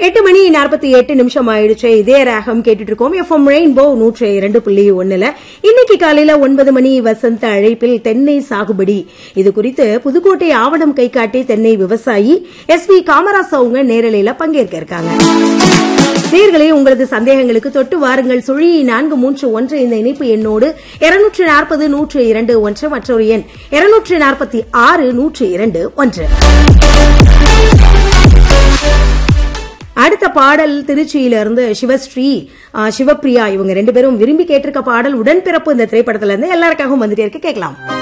எட்டு மணி நாற்பத்தி எட்டு நிமிஷம் ஆயிடுச்சு இதே ராகம் கேட்டுட்டு இருக்கோம் எஃப்எம் ரெயின்போ நூற்றி இரண்டு புள்ளி ஒண்ணுல இன்னைக்கு காலையில ஒன்பது மணி வசந்த அழைப்பில் தென்னை சாகுபடி இது குறித்து புதுக்கோட்டை ஆவணம் கை காட்டி தென்னை விவசாயி எஸ் வி காமராஜ் அவங்க நேரலையில பங்கேற்க இருக்காங்க நேர்களே உங்களது சந்தேகங்களுக்கு தொட்டு வாருங்கள் சுழி நான்கு மூன்று ஒன்று இந்த இணைப்பு எண்ணோடு இருநூற்று நாற்பது நூற்று இரண்டு ஒன்று மற்றொரு எண் இருநூற்று நாற்பத்தி ஆறு நூற்று இரண்டு ஒன்று அடுத்த பாடல் திருச்சியிலிருந்து சிவஸ்ரீ ஆ, சிவப்பிரியா இவங்க ரெண்டு பேரும் விரும்பி கேட்டிருக்க பாடல் உடன்பிறப்பு இந்த திரைப்படத்துல இருந்து எல்லாருக்காகவும் வந்துட்டே இருக்கு கேட்கலாம்